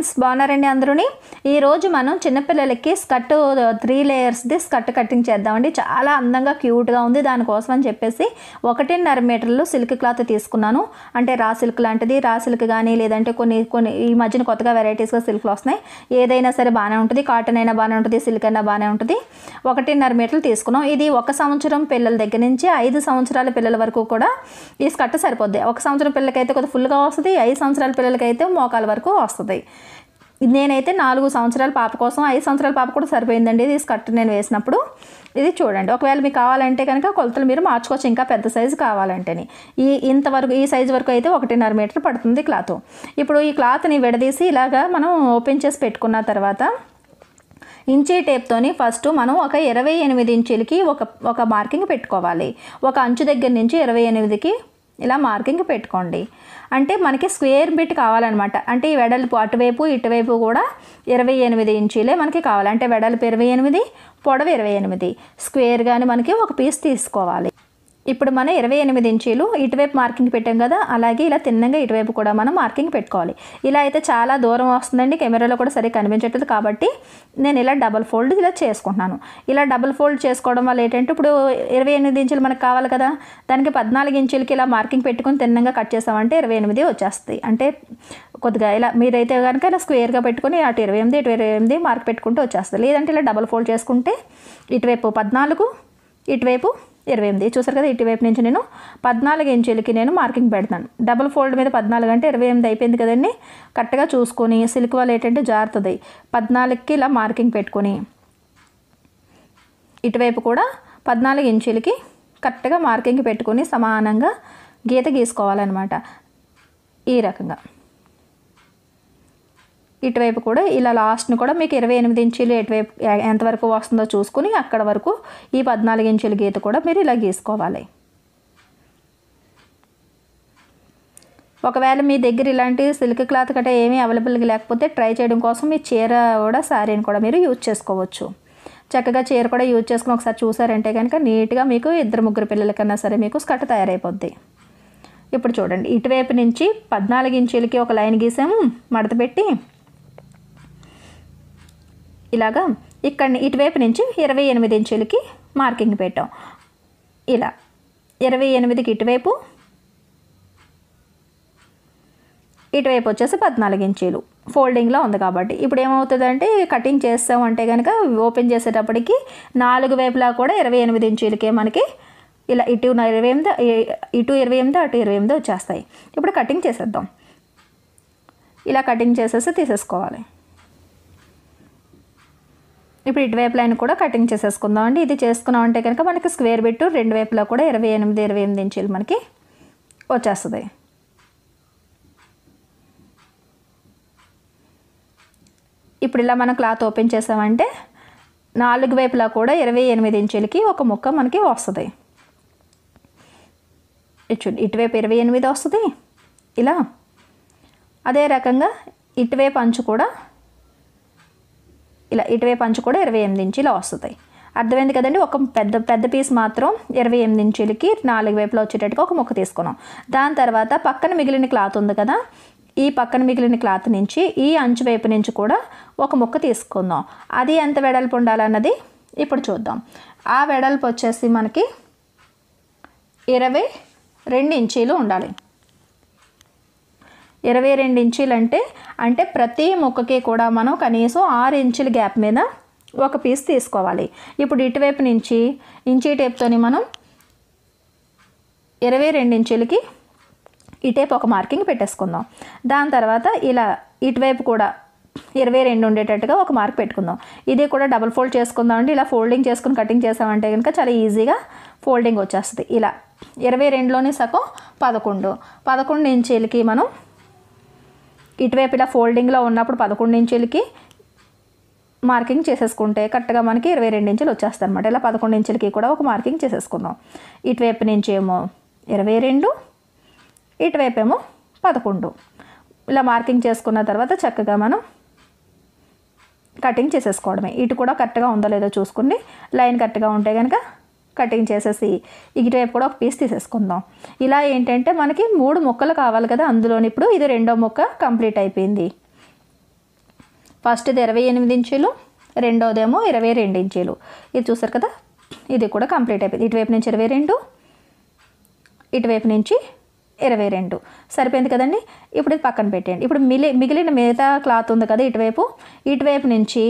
Friends బాగున్నారండి అందరూని ఈరోజు మనం చిన్నపిల్లలకి స్కర్ట్ త్రీ లేయర్స్ది స్కర్ట్ కటింగ్ చేద్దామండి చాలా అందంగా క్యూట్గా ఉంది దానికోసం అని చెప్పేసి ఒకటిన్నర మీటర్లు సిల్క్ క్లాత్ తీసుకున్నాను అంటే రా సిల్క్ లాంటిది రా సిల్క్ కానీ లేదంటే కొన్ని కొన్ని ఈ మధ్యన కొత్తగా వెరైటీస్గా సిల్క్లు వస్తున్నాయి ఏదైనా సరే బాగానే ఉంటుంది కాటన్ అయినా బాగానే ఉంటుంది సిల్క్ అయినా బాగానే ఉంటుంది ఒకటిన్నర మీటర్లు తీసుకున్నాం ఇది ఒక సంవత్సరం పిల్లల దగ్గర నుంచి ఐదు సంవత్సరాల పిల్లల వరకు కూడా ఈ స్కర్ట్ సరిపోద్ది ఒక సంవత్సరం పిల్లలకైతే కొద్దిగా ఫుల్గా వస్తుంది ఐదు సంవత్సరాల పిల్లలకైతే మోకాల వరకు వస్తుంది నేనైతే నాలుగు సంవత్సరాల పాప కోసం ఐదు సంవత్సరాల పాప కూడా సరిపోయిందండి ఇది స్కర్ట్ నేను వేసినప్పుడు ఇది చూడండి ఒకవేళ మీకు కావాలంటే కనుక కొలతలు మీరు మార్చుకోవచ్చు ఇంకా పెద్ద సైజు కావాలంటేని ఈ ఇంతవరకు ఈ సైజు వరకు అయితే ఒకటిన్నర మీటర్ పడుతుంది క్లాత్ ఇప్పుడు ఈ క్లాత్ని విడదీసి ఇలాగా మనం ఓపెన్ చేసి పెట్టుకున్న తర్వాత ఇంచీ టేప్తోని ఫస్ట్ మనం ఒక ఇరవై ఎనిమిది ఇంచులకి ఒక ఒక మార్కింగ్ పెట్టుకోవాలి ఒక అంచు దగ్గర నుంచి ఇరవై ఎనిమిదికి ఇలా మార్కింగ్ పెట్టుకోండి అంటే మనకి స్క్వేర్ బిట్ కావాలన్నమాట అంటే ఈ వెడల్పు అటువైపు ఇటువైపు కూడా ఇరవై ఎనిమిది ఇంచీలే మనకి కావాలి అంటే వెడల్పు ఇరవై ఎనిమిది పొడవు ఇరవై ఎనిమిది స్క్వేర్ కానీ మనకి ఒక పీస్ తీసుకోవాలి ఇప్పుడు మనం ఇరవై ఎనిమిది ఇంచీలు ఇటువైపు మార్కింగ్ పెట్టాం కదా అలాగే ఇలా తిన్నంగా ఇటువైపు కూడా మనం మార్కింగ్ పెట్టుకోవాలి ఇలా అయితే చాలా దూరం వస్తుందండి కెమెరాలో కూడా సరిగ్గా కనిపించట్లేదు కాబట్టి నేను ఇలా డబల్ ఫోల్డ్ ఇలా చేసుకుంటున్నాను ఇలా డబల్ ఫోల్డ్ చేసుకోవడం వల్ల ఏంటంటే ఇప్పుడు ఇరవై ఎనిమిది ఇంచులు మనకు కావాలి కదా దానికి పద్నాలుగు ఇంచులకి ఇలా మార్కింగ్ పెట్టుకొని తిన్నంగా కట్ చేసామంటే ఇరవై ఎనిమిది వచ్చేస్తాయి అంటే కొద్దిగా ఇలా మీరైతే కనుక ఇలా స్క్వేర్గా పెట్టుకొని అటు ఇరవై ఎనిమిది ఇటు ఇరవై ఎనిమిది మార్క్ పెట్టుకుంటూ వచ్చేస్తుంది లేదంటే ఇలా డబల్ ఫోల్డ్ చేసుకుంటే ఇటువైపు పద్నాలుగు ఇటువైపు ఇరవై ఎనిమిది చూసారు కదా ఇటువైపు నుంచి నేను పద్నాలుగు ఇంచులకి నేను మార్కింగ్ పెడతాను డబుల్ ఫోల్డ్ మీద పద్నాలుగు అంటే ఇరవై ఎనిమిది అయిపోయింది కదండి కరెక్ట్గా చూసుకొని సిల్క్ వల్ల ఏంటంటే జారుతుంది పద్నాలుగుకి ఇలా మార్కింగ్ పెట్టుకొని ఇటువైపు కూడా పద్నాలుగు ఇంచులకి కరెక్ట్గా మార్కింగ్ పెట్టుకొని సమానంగా గీత గీసుకోవాలన్నమాట ఈ రకంగా ఇటువైపు కూడా ఇలా లాస్ట్ని కూడా మీకు ఇరవై ఎనిమిది ఇంచులు ఎటువైపు ఎంతవరకు వస్తుందో చూసుకుని అక్కడ వరకు ఈ పద్నాలుగు ఇంచుల గీత కూడా మీరు ఇలా గీసుకోవాలి ఒకవేళ మీ దగ్గర ఇలాంటి సిల్క్ క్లాత్ గట్రా ఏమీ అవైలబుల్గా లేకపోతే ట్రై చేయడం కోసం మీ చీర కూడా శారీని కూడా మీరు యూజ్ చేసుకోవచ్చు చక్కగా చీర కూడా యూజ్ చేసుకుని ఒకసారి చూసారంటే కనుక నీట్గా మీకు ఇద్దరు ముగ్గురు పిల్లలకన్నా సరే మీకు స్కర్ట్ తయారైపోద్ది ఇప్పుడు చూడండి ఇటువైపు నుంచి పద్నాలుగు ఇంచులకి ఒక లైన్ గీసాము మడత పెట్టి ఇలాగా ఇక్కడ ఇటువైపు నుంచి ఇరవై ఎనిమిది ఇంచులకి మార్కింగ్ పెట్టాం ఇలా ఇరవై ఎనిమిదికి ఇటువైపు ఇటువైపు వచ్చేసి పద్నాలుగు ఇంచీలు ఫోల్డింగ్లో ఉంది కాబట్టి ఇప్పుడు ఏమవుతుందంటే కటింగ్ చేస్తామంటే కనుక ఓపెన్ చేసేటప్పటికి నాలుగు వైపులా కూడా ఇరవై ఎనిమిది ఇంచీలకే మనకి ఇలా ఇటు ఇరవై ఎనిమిది ఇటు ఇరవై ఎనిమిది అటు ఇరవై ఎనిమిది వచ్చేస్తాయి ఇప్పుడు కటింగ్ చేసేద్దాం ఇలా కటింగ్ చేసేసి తీసేసుకోవాలి ఇప్పుడు ఇటువైపు లైన్ కూడా కటింగ్ చేసేసుకుందాం అండి ఇది చేసుకున్నాం అంటే కనుక మనకి స్క్వేర్ బిట్టు రెండు వైపులా కూడా ఇరవై ఎనిమిది ఇరవై ఎనిమిది ఇంచీలు మనకి వచ్చేస్తుంది ఇప్పుడు ఇలా మనం క్లాత్ ఓపెన్ చేసామంటే నాలుగు వైపులా కూడా ఇరవై ఎనిమిది ఇంచులకి ఒక ముక్క మనకి వస్తుంది ఇటు ఇటువైపు ఇరవై ఎనిమిది వస్తుంది ఇలా అదే రకంగా ఇటువైపు అంచు కూడా ఇలా ఇటువైపు అంచు కూడా ఇరవై ఎనిమిది ఇంచులు వస్తుంది అర్థమైంది కదండి ఒక పెద్ద పెద్ద పీస్ మాత్రం ఇరవై ఎనిమిది ఇంచులకి నాలుగు వైపులా వచ్చేటట్టుగా ఒక ముక్క తీసుకున్నాం దాని తర్వాత పక్కన మిగిలిన క్లాత్ ఉంది కదా ఈ పక్కన మిగిలిన క్లాత్ నుంచి ఈ అంచు వైపు నుంచి కూడా ఒక ముక్క తీసుకుందాం అది ఎంత వెడల్పు ఉండాలన్నది ఇప్పుడు చూద్దాం ఆ వెడల్పు వచ్చేసి మనకి ఇరవై రెండు ఇంచీలు ఉండాలి ఇరవై రెండు ఇంచీలు అంటే అంటే ప్రతి ముక్కకి కూడా మనం కనీసం ఆరు ఇంచుల గ్యాప్ మీద ఒక పీస్ తీసుకోవాలి ఇప్పుడు ఇటువైపు నుంచి ఇంచీ టేప్తోని మనం ఇరవై రెండు ఇంచులకి ఇటేపు ఒక మార్కింగ్ పెట్టేసుకుందాం దాని తర్వాత ఇలా ఇటువైపు కూడా ఇరవై రెండు ఉండేటట్టుగా ఒక మార్క్ పెట్టుకుందాం ఇది కూడా డబుల్ ఫోల్డ్ చేసుకుందాం అండి ఇలా ఫోల్డింగ్ చేసుకుని కటింగ్ చేసామంటే కనుక చాలా ఈజీగా ఫోల్డింగ్ వచ్చేస్తుంది ఇలా ఇరవై రెండులోని సగం పదకొండు పదకొండు ఇంచీలకి మనం ఇటువైపు ఇలా ఫోల్డింగ్లో ఉన్నప్పుడు పదకొండు ఇంచులకి మార్కింగ్ చేసేసుకుంటే కరెక్ట్గా మనకి ఇరవై రెండు ఇంచులు వచ్చేస్తాయి అనమాట ఇలా పదకొండు ఇంచులకి కూడా ఒక మార్కింగ్ చేసేసుకుందాం ఇటువైపు నుంచి ఏమో ఇరవై రెండు ఇటువైపు ఏమో పదకొండు ఇలా మార్కింగ్ చేసుకున్న తర్వాత చక్కగా మనం కటింగ్ చేసేసుకోవడమే ఇటు కూడా కరెక్ట్గా ఉందో లేదో చూసుకుని లైన్ కరెక్ట్గా ఉంటే కనుక కటింగ్ చేసేసి ఇటువైపు కూడా ఒక పీస్ తీసేసుకుందాం ఇలా ఏంటంటే మనకి మూడు ముక్కలు కావాలి కదా అందులోని ఇప్పుడు ఇది రెండో ముక్క కంప్లీట్ అయిపోయింది ఫస్ట్ ఇది ఇరవై ఎనిమిది ఇంచీలు రెండోదేమో ఇరవై రెండు ఇంచీలు ఇది చూసారు కదా ఇది కూడా కంప్లీట్ అయిపోయింది ఇటువైపు నుంచి ఇరవై రెండు ఇటువైపు నుంచి ఇరవై రెండు సరిపోయింది కదండి ఇప్పుడు ఇది పక్కన పెట్టేయండి ఇప్పుడు మిలి మిగిలిన మిగతా క్లాత్ ఉంది కదా ఇటువైపు ఇటువైపు నుంచి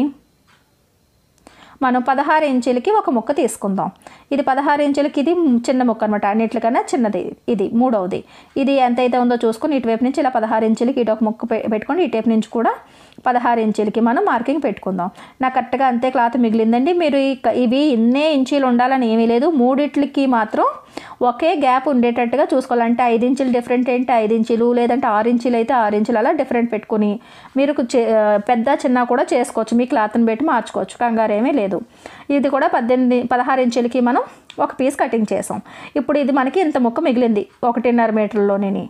మనం పదహారు ఇంచులకి ఒక ముక్క తీసుకుందాం ఇది పదహారు ఇంచులకి ఇది చిన్న ముక్క అనమాట అన్నిటికన్నా చిన్నది ఇది మూడవది ఇది ఎంత అయితే ఉందో చూసుకుని ఇటువైపు నుంచి ఇలా పదహారు ఇంచులకి ఇటు ఒక ముక్క పె- పెట్టుకొని ఇటువైపు నుంచి కూడా పదహారు ఇంచులకి మనం మార్కింగ్ పెట్టుకుందాం నాకు కరెక్ట్గా అంతే క్లాత్ మిగిలిందండి మీరు ఇక- ఇవి ఇన్నే ఇంచీలు ఉండాలని ఏమీ లేదు మూడిట్లకి మాత్రం ఒకే గ్యాప్ ఉండేటట్టుగా చూసుకోవాలి అంటే ఐదు ఇంచులు డిఫరెంట్ ఏంటి ఐదు ఇంచులు లేదంటే ఆరు ఇంచులు అయితే ఆరు ఇంచులు అలా డిఫరెంట్ పెట్టుకుని మీరు చే- పెద్ద చిన్న కూడా చేసుకోవచ్చు మీ క్లాత్ని పెట్టి మార్చుకోవచ్చు కంగారు ఏమీ లేదు ఇది కూడా పద్దెనిమిది పదహారు ఇంచులకి మనం ఒక పీస్ కటింగ్ చేసాం ఇప్పుడు ఇది మనకి ఇంత ముక్క మిగిలింది ఒకటిన్నర మీటర్లోని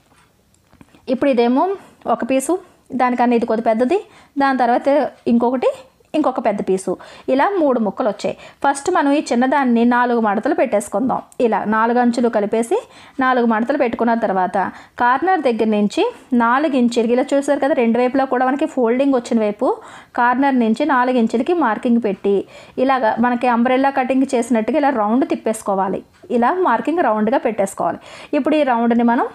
ఇప్పుడు ఇదేమో ఒక పీసు దానికన్నా ఇది కొద్ది పెద్దది దాని తర్వాత ఇంకొకటి ఇంకొక పెద్ద పీసు ఇలా మూడు ముక్కలు వచ్చాయి ఫస్ట్ మనం ఈ చిన్నదాన్ని నాలుగు మడతలు పెట్టేసుకుందాం ఇలా నాలుగు అంచులు కలిపేసి నాలుగు మడతలు పెట్టుకున్న తర్వాత కార్నర్ దగ్గర నుంచి నాలుగు ఇంచులకి ఇలా చూసారు కదా రెండు వైపులా కూడా మనకి ఫోల్డింగ్ వచ్చిన వైపు కార్నర్ నుంచి నాలుగు ఇంచులకి మార్కింగ్ పెట్టి ఇలాగ మనకి అంబ్రెల్లా కటింగ్ చేసినట్టుగా ఇలా రౌండ్ తిప్పేసుకోవాలి ఇలా మార్కింగ్ రౌండ్గా పెట్టేసుకోవాలి ఇప్పుడు ఈ రౌండ్ని మనం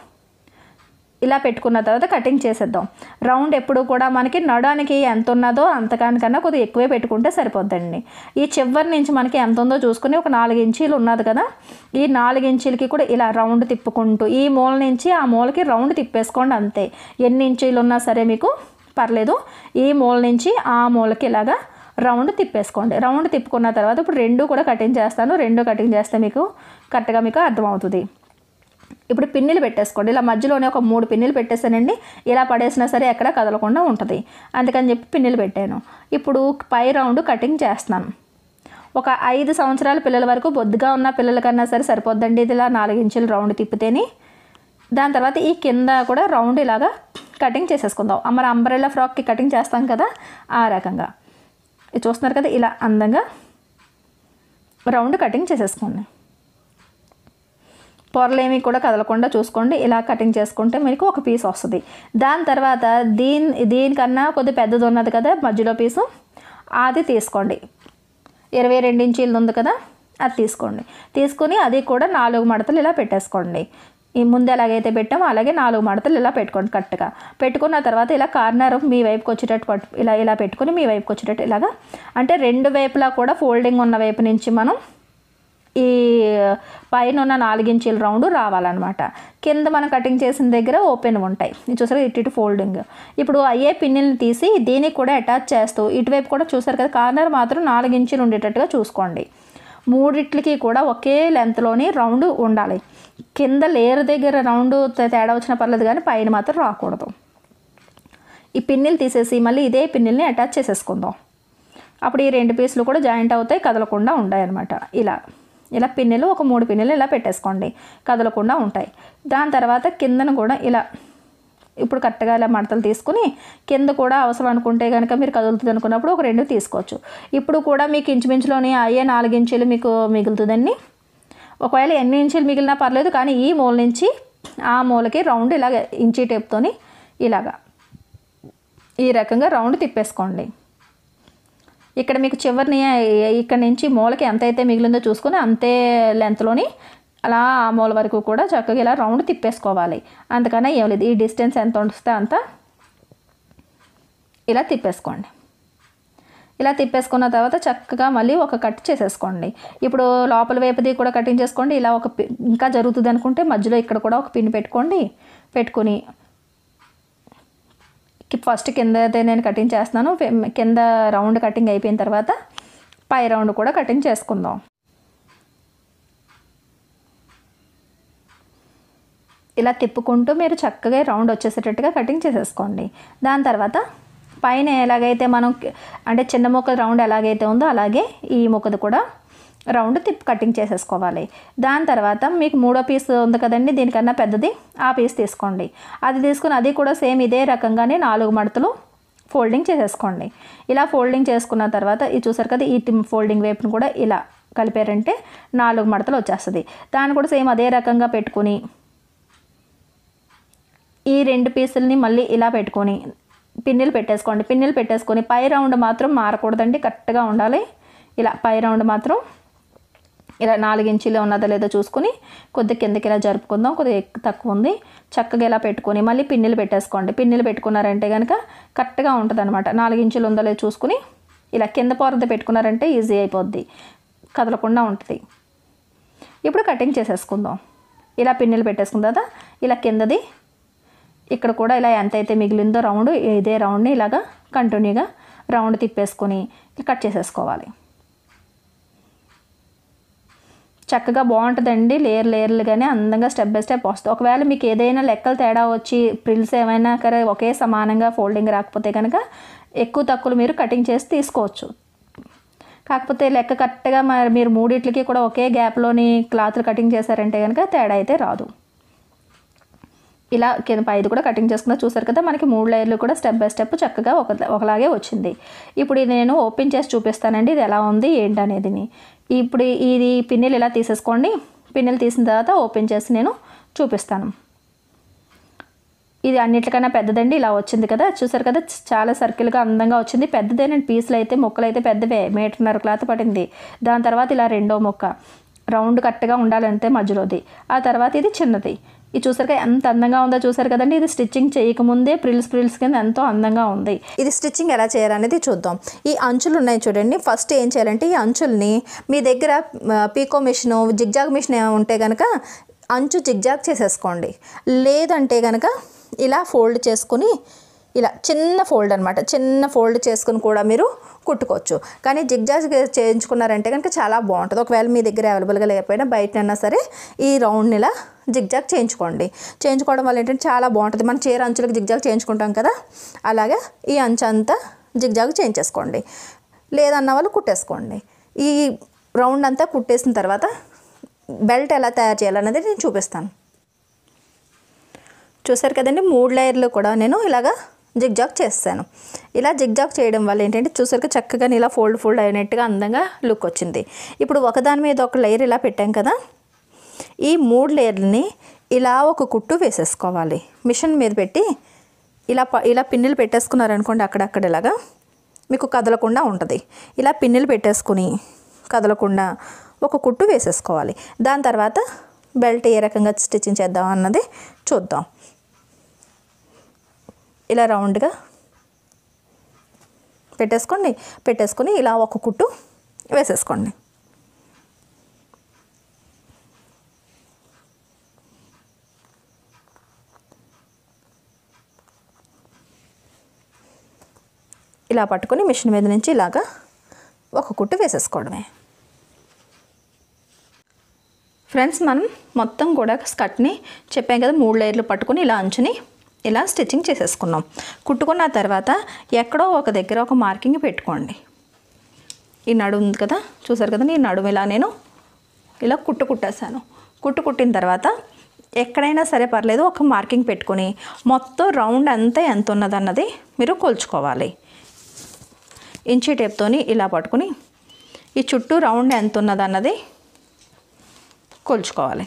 ఇలా పెట్టుకున్న తర్వాత కటింగ్ చేసేద్దాం రౌండ్ ఎప్పుడు కూడా మనకి నడానికి ఎంత ఉన్నదో అంతకానికన్నా కొద్దిగా ఎక్కువే పెట్టుకుంటే సరిపోద్దండి ఈ చివరి నుంచి మనకి ఎంత ఉందో చూసుకుని ఒక నాలుగు ఇంచీలు ఉన్నది కదా ఈ నాలుగు ఇంచీలకి కూడా ఇలా రౌండ్ తిప్పుకుంటూ ఈ మూల నుంచి ఆ మూలకి రౌండ్ తిప్పేసుకోండి అంతే ఎన్ని ఇంచీలు ఉన్నా సరే మీకు పర్లేదు ఈ మూల నుంచి ఆ మూలకి ఇలాగా రౌండ్ తిప్పేసుకోండి రౌండ్ తిప్పుకున్న తర్వాత ఇప్పుడు రెండు కూడా కటింగ్ చేస్తాను రెండు కటింగ్ చేస్తే మీకు కరెక్ట్గా మీకు అర్థమవుతుంది ఇప్పుడు పిన్నిలు పెట్టేసుకోండి ఇలా మధ్యలోనే ఒక మూడు పిన్నిలు పెట్టేసానండి ఇలా పడేసినా సరే ఎక్కడ కదలకుండా ఉంటుంది అందుకని చెప్పి పిన్నిలు పెట్టాను ఇప్పుడు పై రౌండ్ కటింగ్ చేస్తున్నాను ఒక ఐదు సంవత్సరాల పిల్లల వరకు బొద్దుగా ఉన్న పిల్లలకన్నా సరే సరిపోద్దండి ఇది ఇలా నాలుగు ఇంచులు రౌండ్ తిప్పితేని దాని తర్వాత ఈ కింద కూడా రౌండ్ ఇలాగా కటింగ్ చేసేసుకుందాం మరి అంబ్రెల్లా ఫ్రాక్కి కటింగ్ చేస్తాం కదా ఆ రకంగా ఇది చూస్తున్నారు కదా ఇలా అందంగా రౌండ్ కటింగ్ చేసేసుకోండి పొరలేమి కూడా కదలకుండా చూసుకోండి ఇలా కటింగ్ చేసుకుంటే మీకు ఒక పీస్ వస్తుంది దాని తర్వాత దీని దీనికన్నా కొద్ది పెద్దది ఉన్నది కదా మధ్యలో పీసు అది తీసుకోండి ఇరవై రెండు ఇంచీలు ఉంది కదా అది తీసుకోండి తీసుకుని అది కూడా నాలుగు మడతలు ఇలా పెట్టేసుకోండి ఈ ముందు ఎలాగైతే పెట్టామో అలాగే నాలుగు మడతలు ఇలా పెట్టుకోండి కరెక్ట్గా పెట్టుకున్న తర్వాత ఇలా కార్నర్ మీ వైపుకి వచ్చేటట్టు పట్టు ఇలా ఇలా పెట్టుకుని మీ వైపుకి వచ్చేటట్టు ఇలాగా అంటే రెండు వైపులా కూడా ఫోల్డింగ్ ఉన్న వైపు నుంచి మనం ఈ పైన ఉన్న నాలుగించీల రౌండ్ రావాలన్నమాట కింద మనం కటింగ్ చేసిన దగ్గర ఓపెన్ ఉంటాయి ఇది చూసారు ఇటు ఇటు ఫోల్డింగ్ ఇప్పుడు అయ్యే పిన్నిల్ని తీసి దీనికి కూడా అటాచ్ చేస్తూ ఇటువైపు కూడా చూసారు కదా కార్నర్ మాత్రం నాలుగు ఇంచులు ఉండేటట్టుగా చూసుకోండి మూడిట్లకి కూడా ఒకే లెంత్లోని రౌండ్ ఉండాలి కింద లేయర్ దగ్గర రౌండ్ తేడా వచ్చినా పర్లేదు కానీ పైన మాత్రం రాకూడదు ఈ పిన్నిలు తీసేసి మళ్ళీ ఇదే పిన్నిల్ని అటాచ్ చేసేసుకుందాం అప్పుడు ఈ రెండు పీసులు కూడా జాయింట్ అవుతాయి కదలకుండా ఉంటాయి అన్నమాట ఇలా ఇలా పిన్నులు ఒక మూడు పిన్నులు ఇలా పెట్టేసుకోండి కదలకుండా ఉంటాయి దాని తర్వాత కిందన కూడా ఇలా ఇప్పుడు కరెక్ట్గా ఇలా మడతలు తీసుకుని కింద కూడా అవసరం అనుకుంటే కనుక మీరు కదులుతుంది అనుకున్నప్పుడు ఒక రెండు తీసుకోవచ్చు ఇప్పుడు కూడా మీకు ఇంచుమించులోని అయ్యే నాలుగు ఇంచులు మీకు మిగులుతుందండి ఒకవేళ ఎన్ని ఇంచులు మిగిలినా పర్లేదు కానీ ఈ మూల నుంచి ఆ మూలకి రౌండ్ ఇలాగ ఇంచీ టేప్తోని ఇలాగా ఈ రకంగా రౌండ్ తిప్పేసుకోండి ఇక్కడ మీకు చివరిని ఇక్కడ నుంచి మూలకి ఎంత అయితే మిగిలిందో చూసుకొని అంతే లెంత్లోని అలా ఆ మూల వరకు కూడా చక్కగా ఇలా రౌండ్ తిప్పేసుకోవాలి అందుకనే ఏం లేదు ఈ డిస్టెన్స్ ఎంత వస్తే అంత ఇలా తిప్పేసుకోండి ఇలా తిప్పేసుకున్న తర్వాత చక్కగా మళ్ళీ ఒక కట్ చేసేసుకోండి ఇప్పుడు లోపల వైపుది కూడా కటింగ్ చేసుకోండి ఇలా ఒక పి- ఇంకా జరుగుతుంది అనుకుంటే మధ్యలో ఇక్కడ కూడా ఒక పిన్ పెట్టుకోండి పెట్టుకుని కి- ఫస్ట్ కింద అయితే నేను కటింగ్ చేస్తున్నాను ఫె- కింద రౌండ్ కటింగ్ అయిపోయిన తర్వాత పై రౌండ్ కూడా కటింగ్ చేసుకుందాం ఇలా తిప్పుకుంటూ మీరు చక్కగా రౌండ్ వచ్చేసేటట్టుగా కటింగ్ చేసేసుకోండి దాని తర్వాత పైన ఎలాగైతే మనం కి- అంటే చిన్న ముక్క రౌండ్ ఎలాగైతే ఉందో అలాగే ఈ ముక్కది కూడా రౌండ్ తిప్పి కటింగ్ చేసేసుకోవాలి దాని తర్వాత మీకు మూడో పీస్ ఉంది కదండి దీనికన్నా పెద్దది ఆ పీస్ తీసుకోండి అది తీసుకుని అది కూడా సేమ్ ఇదే రకంగానే నాలుగు మడతలు ఫోల్డింగ్ చేసేసుకోండి ఇలా ఫోల్డింగ్ చేసుకున్న తర్వాత ఇది చూసారు కదా ఈ టిమ్ ఫోల్డింగ్ వైపును కూడా ఇలా కలిపారంటే నాలుగు మడతలు వచ్చేస్తుంది దాన్ని కూడా సేమ్ అదే రకంగా పెట్టుకుని ఈ రెండు పీసుల్ని మళ్ళీ ఇలా పెట్టుకొని పిన్నిలు పెట్టేసుకోండి పిన్నిలు పెట్టేసుకొని పై రౌండ్ మాత్రం మారకూడదండి కరెక్ట్గా ఉండాలి ఇలా పై రౌండ్ మాత్రం ఇలా నాలుగు ఇంచులు ఉన్నదో లేదో చూసుకుని కొద్ది కిందకి ఇలా జరుపుకుందాం కొద్దిగా ఎక్కువ తక్కువ ఉంది చక్కగా ఇలా పెట్టుకొని మళ్ళీ పిన్నిలు పెట్టేసుకోండి పిన్నిలు పెట్టుకున్నారంటే కనుక కరెక్ట్గా ఉంటుంది అనమాట నాలుగు ఇంచులు ఉందో లేదో చూసుకుని ఇలా కింద పొరద పెట్టుకున్నారంటే ఈజీ అయిపోద్ది కదలకుండా ఉంటుంది ఇప్పుడు కటింగ్ చేసేసుకుందాం ఇలా పిన్నులు పెట్టేసుకున్న తర్వాత ఇలా కిందది ఇక్కడ కూడా ఇలా ఎంత అయితే మిగిలిందో రౌండ్ ఇదే రౌండ్ని ఇలాగా కంటిన్యూగా రౌండ్ తిప్పేసుకొని కట్ చేసేసుకోవాలి చక్కగా బాగుంటుందండి లేయర్ లేయర్లుగానే అందంగా స్టెప్ బై స్టెప్ వస్తుంది ఒకవేళ మీకు ఏదైనా లెక్కలు తేడా వచ్చి ప్రిల్స్ ఏమైనా కరే ఒకే సమానంగా ఫోల్డింగ్ రాకపోతే కనుక ఎక్కువ తక్కువలు మీరు కటింగ్ చేసి తీసుకోవచ్చు కాకపోతే లెక్క కరెక్ట్గా మరి మీరు మూడిట్లకి కూడా ఒకే గ్యాప్లోని క్లాత్లు కటింగ్ చేశారంటే కనుక తేడా అయితే రాదు ఇలా కింద పైది కూడా కటింగ్ చేసుకున్నా చూసారు కదా మనకి మూడు లేయర్లు కూడా స్టెప్ బై స్టెప్ చక్కగా ఒక ఒకలాగే వచ్చింది ఇప్పుడు ఇది నేను ఓపెన్ చేసి చూపిస్తానండి ఇది ఎలా ఉంది ఏంటనేది ఇప్పుడు ఇది పిన్నులు ఇలా తీసేసుకోండి పిన్నులు తీసిన తర్వాత ఓపెన్ చేసి నేను చూపిస్తాను ఇది అన్నిటికన్నా పెద్దదండి ఇలా వచ్చింది కదా చూసారు కదా చాలా సర్కిల్గా అందంగా వచ్చింది పెద్దదేనండి పీసులు అయితే ముక్కలు అయితే పెద్దవే మీటర్న్నర క్లాత్ పడింది దాని తర్వాత ఇలా రెండో ముక్క రౌండ్ కరెక్ట్గా ఉండాలంటే మధ్యలోది ఆ తర్వాత ఇది చిన్నది ఇది చూసారుగా ఎంత అందంగా ఉందో చూసారు కదండి ఇది స్టిచ్చింగ్ చేయకముందే ప్రిల్స్ ప్రిల్స్ కింద ఎంతో అందంగా ఉంది ఇది స్టిచ్చింగ్ ఎలా చేయాలనేది చూద్దాం ఈ అంచులు ఉన్నాయి చూడండి ఫస్ట్ ఏం చేయాలంటే ఈ అంచుల్ని మీ దగ్గర ఆ, పీకో మిషన్ జిగ్జాగ్ మిషన్ ఉంటే కనుక అంచు జిగ్జాగ్ చేసేసుకోండి లేదంటే కనుక ఇలా ఫోల్డ్ చేసుకుని ఇలా చిన్న ఫోల్డ్ అనమాట చిన్న ఫోల్డ్ చేసుకుని కూడా మీరు కుట్టుకోవచ్చు కానీ జిగ్జాగ్ చేయించుకున్నారంటే కనుక చాలా బాగుంటుంది ఒకవేళ మీ దగ్గర అవైలబుల్గా లేకపోయినా బయటనైనా సరే ఈ రౌండ్ని ఇలా జిగ్జాగ్ చేయించుకోండి చేయించుకోవడం వల్ల ఏంటంటే చాలా బాగుంటుంది మన చీర అంచులకు జిగ్జాగ్ చేయించుకుంటాం కదా అలాగే ఈ అంచు అంతా జిగ్జాగ్ చేయించేసుకోండి లేదన్న వాళ్ళు కుట్టేసుకోండి ఈ రౌండ్ అంతా కుట్టేసిన తర్వాత బెల్ట్ ఎలా తయారు చేయాలన్నది నేను చూపిస్తాను చూసారు కదండి మూడు లేయర్లు కూడా నేను ఇలాగా జిగ్జాగ్ చేస్తాను ఇలా జిగ్జాగ్ చేయడం వల్ల ఏంటంటే చూసారు చక్కగా ఇలా ఫోల్డ్ ఫోల్డ్ అయినట్టుగా అందంగా లుక్ వచ్చింది ఇప్పుడు ఒకదాని మీద ఒక లేయర్ ఇలా పెట్టాం కదా ఈ మూడు లేయర్లని ఇలా ఒక కుట్టు వేసేసుకోవాలి మిషన్ మీద పెట్టి ఇలా ప- ఇలా పిన్నులు పెట్టేసుకున్నారనుకోండి అక్కడక్కడ ఇలాగా మీకు కదలకుండా ఉంటుంది ఇలా పిన్నులు పెట్టేసుకుని కదలకుండా ఒక కుట్టు వేసేసుకోవాలి దాని తర్వాత బెల్ట్ ఏ రకంగా స్టిచ్చింగ్ చేద్దాం అన్నది చూద్దాం ఇలా రౌండ్గా పెట్టేసుకోండి పెట్టేసుకొని ఇలా ఒక కుట్టు వేసేసుకోండి ఇలా పట్టుకొని మిషన్ మీద నుంచి ఇలాగా ఒక కుట్టు వేసేసుకోవడమే ఫ్రెండ్స్ మనం మొత్తం కూడా స్కర్ట్ని చెప్పాం కదా మూడు లేయర్లు పట్టుకొని ఇలా అంచుని ఇలా స్టిచ్చింగ్ చేసేసుకున్నాం కుట్టుకున్న తర్వాత ఎక్కడో ఒక దగ్గర ఒక మార్కింగ్ పెట్టుకోండి ఈ నడుము ఉంది కదా చూసారు కదా ఈ నడుము ఇలా నేను ఇలా కుట్టు కుట్టేశాను కుట్టు కుట్టిన తర్వాత ఎక్కడైనా సరే పర్లేదు ఒక మార్కింగ్ పెట్టుకొని మొత్తం రౌండ్ అంతా ఎంత ఉన్నదన్నది మీరు కొలుచుకోవాలి ఇంచీ టేప్తోని ఇలా పట్టుకుని ఈ చుట్టూ రౌండ్ ఎంత ఉన్నదన్నది కొలుచుకోవాలి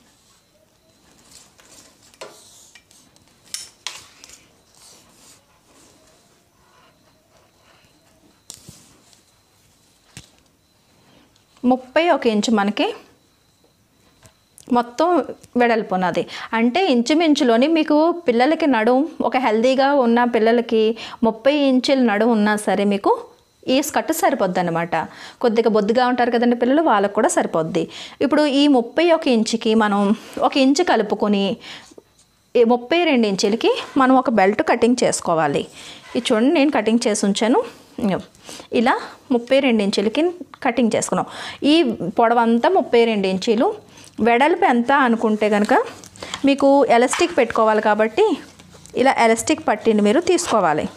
ముప్పై ఒక ఇంచు మనకి మొత్తం వెడల్పు ఉన్నది అంటే ఇంచుమించులోని మీకు పిల్లలకి నడుం ఒక హెల్తీగా ఉన్న పిల్లలకి ముప్పై ఇంచుల నడుం ఉన్నా సరే మీకు ఈ స్కర్ట్ సరిపోద్ది అనమాట కొద్దిగా బొద్దుగా ఉంటారు కదండి పిల్లలు వాళ్ళకు కూడా సరిపోద్ది ఇప్పుడు ఈ ముప్పై ఒక ఇంచుకి మనం ఒక ఇంచు కలుపుకొని ఈ ముప్పై రెండు ఇంచులకి మనం ఒక బెల్ట్ కటింగ్ చేసుకోవాలి ఇది చూడండి నేను కటింగ్ చేసి ఉంచాను ఇగో. ఇలా ముప్పై రెండు ఇంచులకి కటింగ్ చేసుకున్నాం ఈ పొడవంతా ముప్పై రెండు ఇంచీలు వెడల్పు ఎంత అనుకుంటే కనుక మీకు ఎలాస్టిక్ పెట్టుకోవాలి కాబట్టి ఇలా ఎలాస్టిక్ పట్టిని మీరు తీసుకోవాలి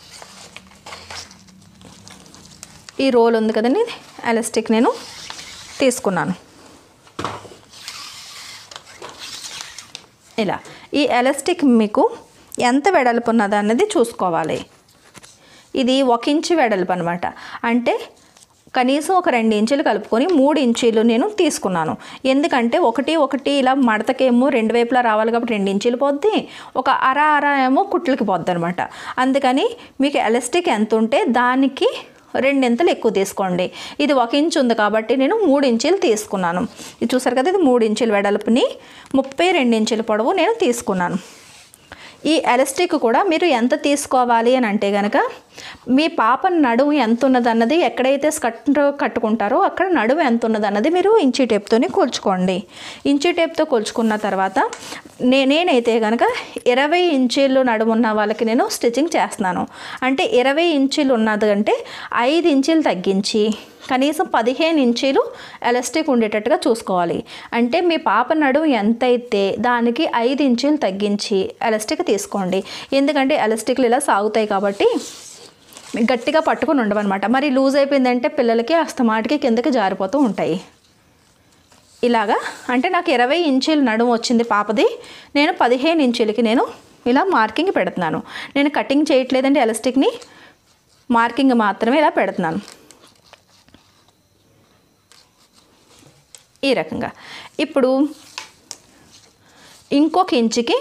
ఈ రోల్ ఉంది కదండి ఎలాస్టిక్ నేను తీసుకున్నాను ఇలా ఈ ఎలాస్టిక్ మీకు ఎంత వెడల్పు ఉన్నది అన్నది చూసుకోవాలి ఇది ఒక ఇంచు వెడల్పు అనమాట అంటే కనీసం ఒక రెండు ఇంచులు కలుపుకొని మూడు ఇంచీలు నేను తీసుకున్నాను ఎందుకంటే ఒకటి ఒకటి ఇలా మడతకేమో రెండు వైపులా రావాలి కాబట్టి రెండు ఇంచీలు పోద్ది ఒక అర అర ఏమో కుట్లకి పోద్ది అనమాట అందుకని మీకు ఎలాస్టిక్ ఎంత ఉంటే దానికి రెండింతలు ఎక్కువ తీసుకోండి ఇది ఒక ఇంచు ఉంది కాబట్టి నేను మూడు ఇంచులు తీసుకున్నాను ఇది చూసారు కదా ఇది మూడు ఇంచుల వెడల్పుని ముప్పై రెండు ఇంచుల పొడవు నేను తీసుకున్నాను ఈ ఎలాస్టిక్ కూడా మీరు ఎంత తీసుకోవాలి అని అంటే కనుక మీ పాప నడుము ఎంత ఉన్నదన్నది ఎక్కడైతే స్కట్ కట్టుకుంటారో అక్కడ నడుము ఎంత ఉన్నదన్నది మీరు ఇంచీ టేప్తోనే కొలుచుకోండి ఇంచీ టేప్తో కొలుచుకున్న తర్వాత నే నేనైతే కనుక ఇరవై ఇంచీలు నడుము ఉన్న వాళ్ళకి నేను స్టిచ్చింగ్ చేస్తున్నాను అంటే ఇరవై ఇంచీలు ఉన్నది అంటే ఐదు ఇంచీలు తగ్గించి కనీసం పదిహేను ఇంచీలు ఎలాస్టిక్ ఉండేటట్టుగా చూసుకోవాలి అంటే మీ పాప నడుము ఎంతైతే దానికి ఐదు ఇంచీలు తగ్గించి ఎలాస్టిక్ తీసుకోండి ఎందుకంటే ఎలాస్టిక్లు ఇలా సాగుతాయి కాబట్టి గట్టిగా పట్టుకొని ఉండవన్నమాట మరి లూజ్ అయిపోయిందంటే పిల్లలకి అస్తమాటికి కిందకి జారిపోతూ ఉంటాయి ఇలాగా అంటే నాకు ఇరవై ఇంచీలు నడుము వచ్చింది పాపది నేను పదిహేను ఇంచులకి నేను ఇలా మార్కింగ్ పెడుతున్నాను నేను కటింగ్ చేయట్లేదండి ఎలాస్టిక్ని మార్కింగ్ మాత్రమే ఇలా పెడుతున్నాను ఈ రకంగా ఇప్పుడు ఇంకొక ఇంచుకి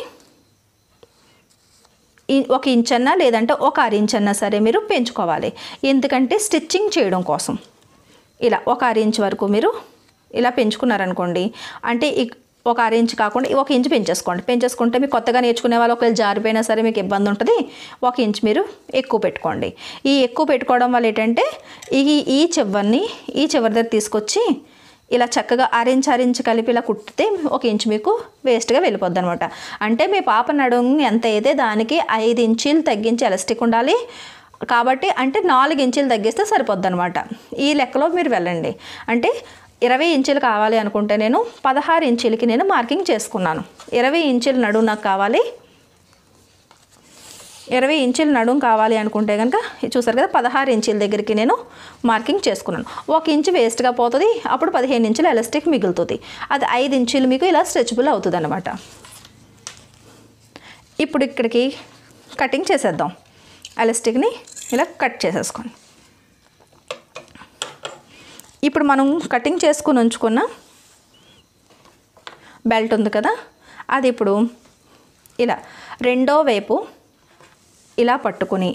ఇ- ఒక ఇంచన్నా లేదంటే ఒక అర ఇంచన్నా సరే మీరు పెంచుకోవాలి ఎందుకంటే స్టిచ్చింగ్ చేయడం కోసం ఇలా ఒక అర ఇంచ్ వరకు మీరు ఇలా పెంచుకున్నారనుకోండి అంటే ఇక్- ఒక అర ఇంచ్ కాకుండా ఒక ఇంచ్ పెంచేసుకోండి పెంచేసుకుంటే మీకు కొత్తగా నేర్చుకునే వాళ్ళు ఒకవేళ జారిపోయినా సరే మీకు ఇబ్బంది ఉంటుంది ఒక ఇంచ్ మీరు ఎక్కువ పెట్టుకోండి ఈ ఎక్కువ పెట్టుకోవడం వల్ల ఏంటంటే ఈ ఈ చివరిని ఈ చివరి దగ్గర తీసుకొచ్చి ఇలా చక్కగా అరెంజ్ అరెంజ్ కలిపి ఇలా కుట్టితే ఒక ఇంచు మీకు వేస్ట్గా వెళ్ళిపోద్ది అనమాట అంటే మీ పాప నడుము ఎంత అయితే దానికి ఐదు ఇంచీలు తగ్గించి ఎలాస్టిక్ ఉండాలి కాబట్టి అంటే నాలుగు ఇంచులు తగ్గిస్తే సరిపోద్ది అనమాట ఈ లెక్కలో మీరు వెళ్ళండి అంటే ఇరవై ఇంచులు కావాలి అనుకుంటే నేను పదహారు ఇంచులకి నేను మార్కింగ్ చేసుకున్నాను ఇరవై ఇంచుల నడుము నాకు కావాలి ఇరవై ఇంచుల నడుము కావాలి అనుకుంటే కనుక ఇది చూసారు కదా పదహారు ఇంచుల దగ్గరికి నేను మార్కింగ్ చేసుకున్నాను ఒక ఇంచు వేస్ట్గా పోతుంది అప్పుడు పదిహేను ఇంచుల ఎలాస్టిక్ మిగులుతుంది అది ఐదు ఇంచులు మీకు ఇలా స్ట్రెచబుల్ అవుతుంది అనమాట ఇప్పుడు ఇక్కడికి కటింగ్ చేసేద్దాం ఎలాస్టిక్ని ఇలా కట్ చేసేసుకోండి ఇప్పుడు మనం కటింగ్ చేసుకుని ఉంచుకున్న బెల్ట్ ఉంది కదా అది ఇప్పుడు ఇలా రెండో వైపు ఇలా పట్టుకుని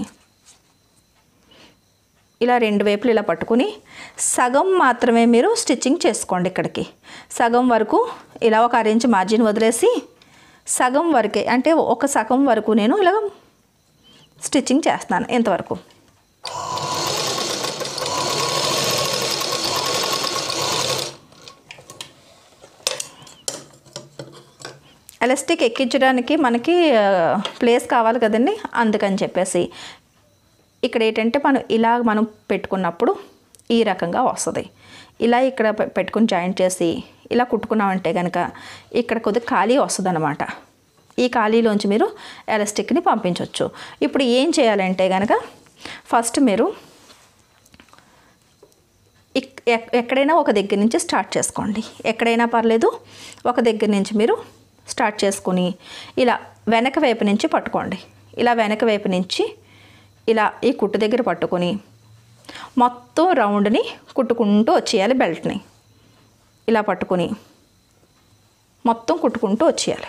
ఇలా రెండు వైపులు ఇలా పట్టుకుని సగం మాత్రమే మీరు స్టిచ్చింగ్ చేసుకోండి ఇక్కడికి సగం వరకు ఇలా ఒక అరేంజ్ మార్జిన్ వదిలేసి సగం వరకే అంటే ఒక సగం వరకు నేను ఇలా స్టిచ్చింగ్ చేస్తాను ఇంతవరకు ఎలాస్టిక్ ఎక్కించడానికి మనకి ఆ, ప్లేస్ కావాలి కదండి అందుకని చెప్పేసి ఇక్కడ ఏంటంటే మనం ఇలా మనం పెట్టుకున్నప్పుడు ఈ రకంగా వస్తుంది ఇలా ఇక్కడ పె- పెట్టుకుని జాయింట్ చేసి ఇలా కుట్టుకున్నామంటే కనుక ఇక్కడ కొద్దిగా ఖాళీ వస్తుంది అనమాట ఈ ఖాళీలోంచి మీరు ఎలాస్టిక్ని పంపించవచ్చు ఇప్పుడు ఏం చేయాలంటే కనుక ఫస్ట్ మీరు ఇక్- ఎక్- ఎక్కడైనా ఒక దగ్గర నుంచి స్టార్ట్ చేసుకోండి ఎక్కడైనా పర్లేదు ఒక దగ్గర నుంచి మీరు స్టార్ట్ చేసుకుని ఇలా వెనక వైపు నుంచి పట్టుకోండి ఇలా వెనక వైపు నుంచి ఇలా ఈ కుట్టు దగ్గర పట్టుకొని మొత్తం రౌండ్ని కుట్టుకుంటూ వచ్చేయాలి బెల్ట్ని ఇలా పట్టుకొని మొత్తం కుట్టుకుంటూ వచ్చేయాలి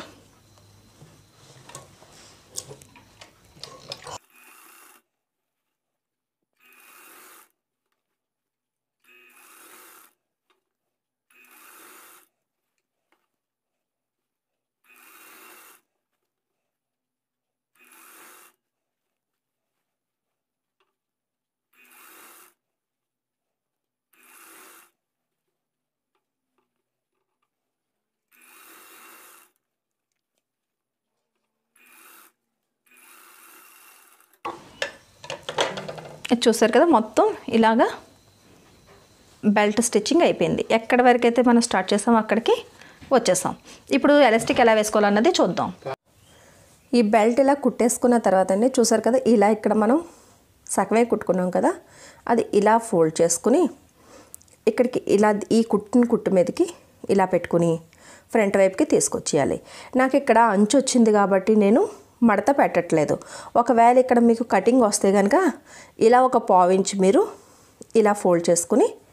ఇది చూసారు కదా మొత్తం ఇలాగా బెల్ట్ స్టిచ్చింగ్ అయిపోయింది ఎక్కడి వరకు అయితే మనం స్టార్ట్ చేసామో అక్కడికి వచ్చేసాం ఇప్పుడు ఎలాస్టిక్ ఎలా వేసుకోవాలన్నది చూద్దాం ఈ బెల్ట్ ఇలా కుట్టేసుకున్న తర్వాత అండి చూసారు కదా ఇలా ఇక్కడ మనం సగమే కుట్టుకున్నాం కదా అది ఇలా ఫోల్డ్ చేసుకుని ఇక్కడికి ఇలా ఈ కుట్టిన కుట్టు మీదకి ఇలా పెట్టుకుని ఫ్రంట్ వైపుకి తీసుకొచ్చేయాలి నాకు ఇక్కడ అంచు వచ్చింది కాబట్టి నేను మడత పెట్టట్లేదు ఒకవేళ ఇక్కడ మీకు కటింగ్ వస్తే కనుక ఇలా ఒక పావించి మీరు ఇలా ఫోల్డ్ చేసుకుని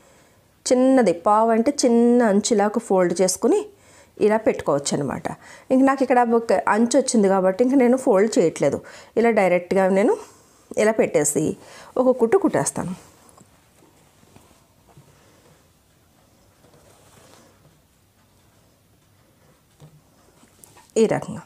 చిన్నది పావు అంటే చిన్న అంచులాగా ఫోల్డ్ చేసుకుని ఇలా పెట్టుకోవచ్చు అనమాట ఇంక నాకు ఇక్కడ ఒక అంచు వచ్చింది కాబట్టి ఇంక నేను ఫోల్డ్ చేయట్లేదు ఇలా డైరెక్ట్గా నేను ఇలా పెట్టేసి ఒక కుట్టు కుట్టేస్తాను ఈ రకంగా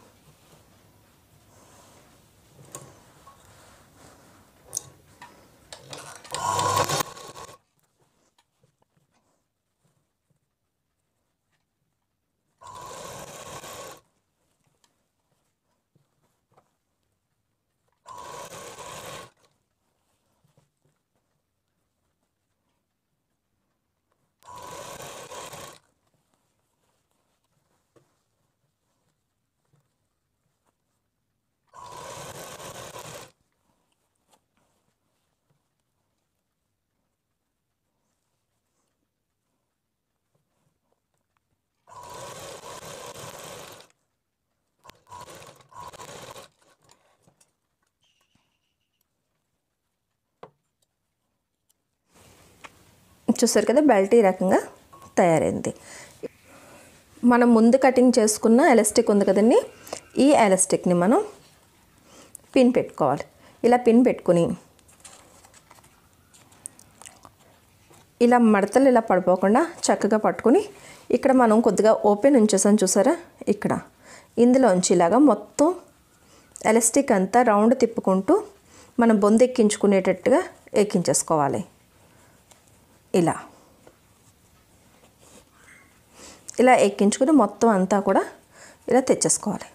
చూసారు కదా బెల్ట్ ఈ రకంగా తయారైంది మనం ముందు కటింగ్ చేసుకున్న ఎలాస్టిక్ ఉంది కదండి ఈ ఎలాస్టిక్ని మనం పిన్ పెట్టుకోవాలి ఇలా పిన్ పెట్టుకుని ఇలా మడతలు ఇలా పడిపోకుండా చక్కగా పట్టుకుని ఇక్కడ మనం కొద్దిగా ఓపెన్ ఉంచేసాం చూసారా ఇక్కడ ఇందులోంచి ఇలాగా మొత్తం ఎలాస్టిక్ అంతా రౌండ్ తిప్పుకుంటూ మనం బొందు ఎక్కించుకునేటట్టుగా ఎక్కించేసుకోవాలి ఇలా ఇలా ఎక్కించుకుని మొత్తం అంతా కూడా ఇలా తెచ్చేసుకోవాలి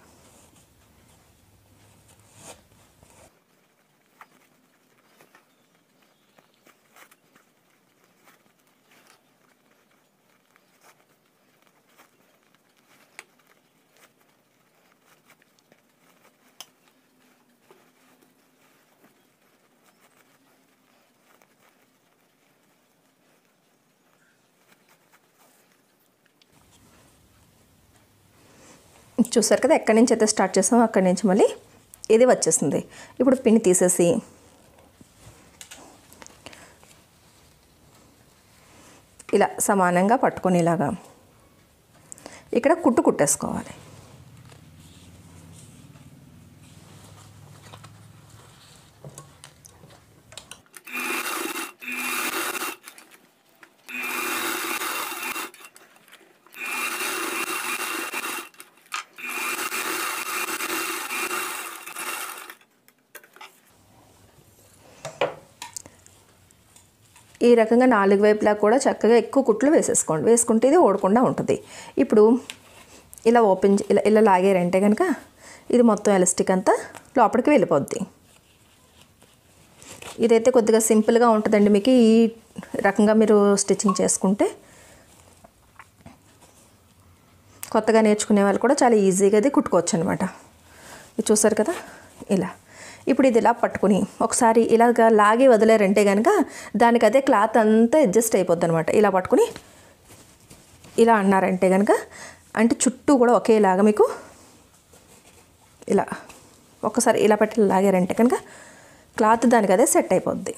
చూసారు కదా ఎక్కడి నుంచి అయితే స్టార్ట్ చేసామో అక్కడి నుంచి మళ్ళీ ఇది వచ్చేసింది ఇప్పుడు పిన్ తీసేసి ఇలా సమానంగా పట్టుకొని ఇలాగా ఇక్కడ కుట్టు కుట్టేసుకోవాలి ఈ రకంగా నాలుగు వైపులా కూడా చక్కగా ఎక్కువ కుట్లు వేసేసుకోండి వేసుకుంటే ఇది ఓడకుండా ఉంటుంది ఇప్పుడు ఇలా ఓపెన్ చే- ఇలా ఇలా లాగారంటే కనుక ఇది మొత్తం ఎలాస్టిక్ అంతా లోపలికి వెళ్ళిపోద్ది ఇదైతే కొద్దిగా సింపుల్గా ఉంటుందండి మీకు ఈ రకంగా మీరు స్టిచ్చింగ్ చేసుకుంటే కొత్తగా నేర్చుకునే వాళ్ళు కూడా చాలా ఈజీగా అది కుట్టుకోవచ్చు అనమాట ఇది చూసారు కదా ఇలా ఇప్పుడు ఇది ఇలా పట్టుకుని ఒకసారి ఇలాగా లాగి వదిలేరంటే కనుక దానికి అదే క్లాత్ అంతా అడ్జస్ట్ అయిపోద్ది అనమాట ఇలా పట్టుకుని ఇలా అన్నారంటే కనుక అంటే చుట్టూ కూడా ఒకేలాగా మీకు ఇలా ఒకసారి ఇలా పెట్టి లాగారంటే కనుక క్లాత్ దానికి అదే సెట్ అయిపోద్ది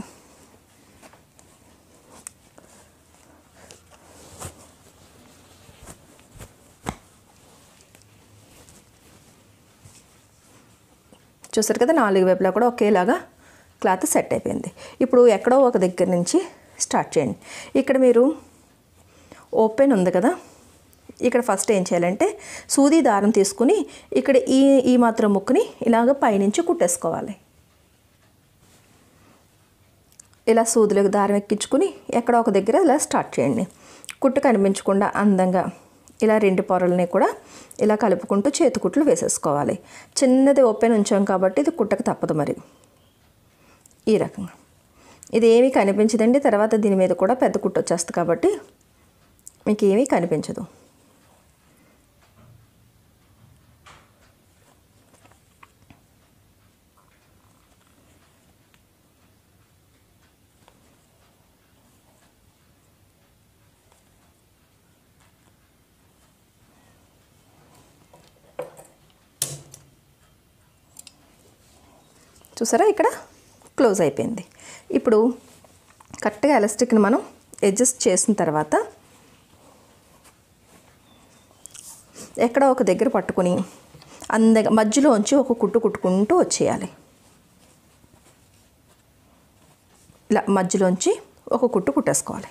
చూసారు కదా నాలుగు వైపులా కూడా ఒకేలాగా క్లాత్ సెట్ అయిపోయింది ఇప్పుడు ఎక్కడో ఒక దగ్గర నుంచి స్టార్ట్ చేయండి ఇక్కడ మీరు ఓపెన్ ఉంది కదా ఇక్కడ ఫస్ట్ ఏం చేయాలంటే సూది దారం తీసుకుని ఇక్కడ ఈ ఈ మాత్రం ముక్కుని ఇలాగ పైనుంచి కుట్టేసుకోవాలి ఇలా సూదులకు దారం ఎక్కించుకుని ఎక్కడ ఒక దగ్గర ఇలా స్టార్ట్ చేయండి కుట్టు కనిపించకుండా అందంగా ఇలా రెండు పొరలని కూడా ఇలా కలుపుకుంటూ చేతికుట్లు వేసేసుకోవాలి చిన్నది ఓపెన్ ఉంచాం కాబట్టి ఇది కుట్టక తప్పదు మరి ఈ రకంగా ఇది ఏమీ కనిపించదండి తర్వాత దీని మీద కూడా పెద్ద కుట్టు వచ్చేస్తుంది కాబట్టి మీకు ఏమీ కనిపించదు చూసారా ఇక్కడ క్లోజ్ అయిపోయింది ఇప్పుడు కరెక్ట్గా ఎలాస్టిక్ని మనం అడ్జస్ట్ చేసిన తర్వాత ఎక్కడ ఒక దగ్గర పట్టుకుని అందగా మధ్యలోంచి ఒక కుట్టు కుట్టుకుంటూ వచ్చేయాలి ఇలా మధ్యలోంచి ఒక కుట్టు కుట్టేసుకోవాలి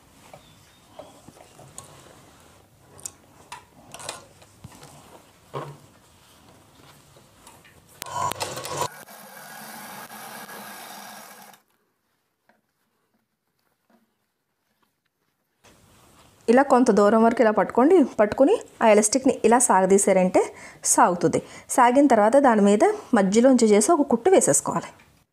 ఇలా కొంత దూరం వరకు ఇలా పట్టుకోండి పట్టుకుని ఆ ఎలాస్టిక్ని ఇలా సాగదీశారంటే సాగుతుంది సాగిన తర్వాత దాని మీద మధ్యలోంచి చేసి ఒక కుట్టు వేసేసుకోవాలి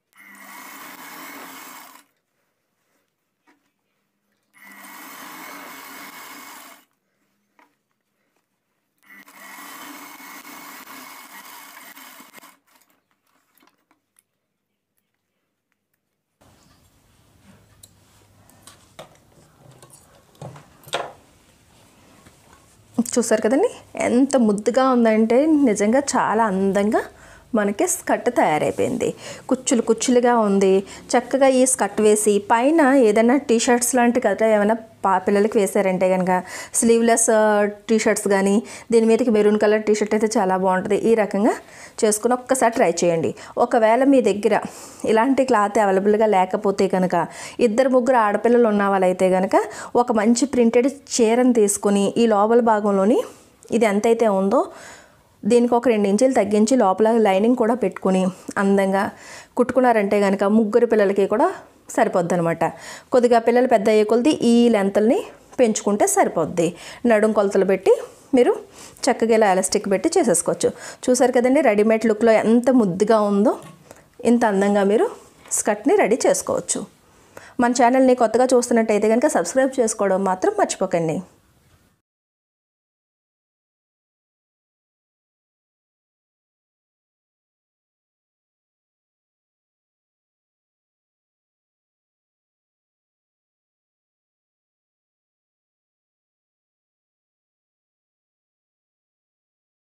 చూసారు కదండి ఎంత ముద్దుగా ఉందంటే నిజంగా చాలా అందంగా మనకి స్కర్ట్ తయారైపోయింది కుచ్చులు కుచ్చులుగా ఉంది చక్కగా ఈ స్కర్ట్ వేసి పైన ఏదైనా టీ షర్ట్స్ లాంటి కదా ఏమైనా పా పిల్లలకి వేసారంటే కనుక స్లీవ్లెస్ టీ షర్ట్స్ కానీ దీని మీదకి మెరూన్ కలర్ టీ షర్ట్ అయితే చాలా బాగుంటుంది ఈ రకంగా చేసుకుని ఒక్కసారి ట్రై చేయండి ఒకవేళ మీ దగ్గర ఇలాంటి క్లాత్ అవైలబుల్గా లేకపోతే కనుక ఇద్దరు ముగ్గురు ఆడపిల్లలు ఉన్న వాళ్ళైతే కనుక ఒక మంచి ప్రింటెడ్ చీరను తీసుకుని ఈ లోపల భాగంలోని ఇది ఎంతైతే ఉందో దీనికి ఒక రెండు ఇంచులు తగ్గించి లోపల లైనింగ్ కూడా పెట్టుకుని అందంగా కుట్టుకున్నారంటే కనుక ముగ్గురు పిల్లలకి కూడా సరిపోద్ది అనమాట కొద్దిగా పిల్లలు పెద్ద అయ్యే కొలది ఈ లెంతల్ని పెంచుకుంటే సరిపోద్ది నడుం కొలతలు పెట్టి మీరు చక్కగా ఇలా ఎలాస్టిక్ పెట్టి చేసేసుకోవచ్చు చూసారు కదండి రెడీమేడ్ లుక్లో ఎంత ముద్దుగా ఉందో ఇంత అందంగా మీరు స్కర్ట్ని రెడీ చేసుకోవచ్చు మన ఛానల్ని కొత్తగా చూస్తున్నట్టయితే కనుక సబ్స్క్రైబ్ చేసుకోవడం మాత్రం మర్చిపోకండి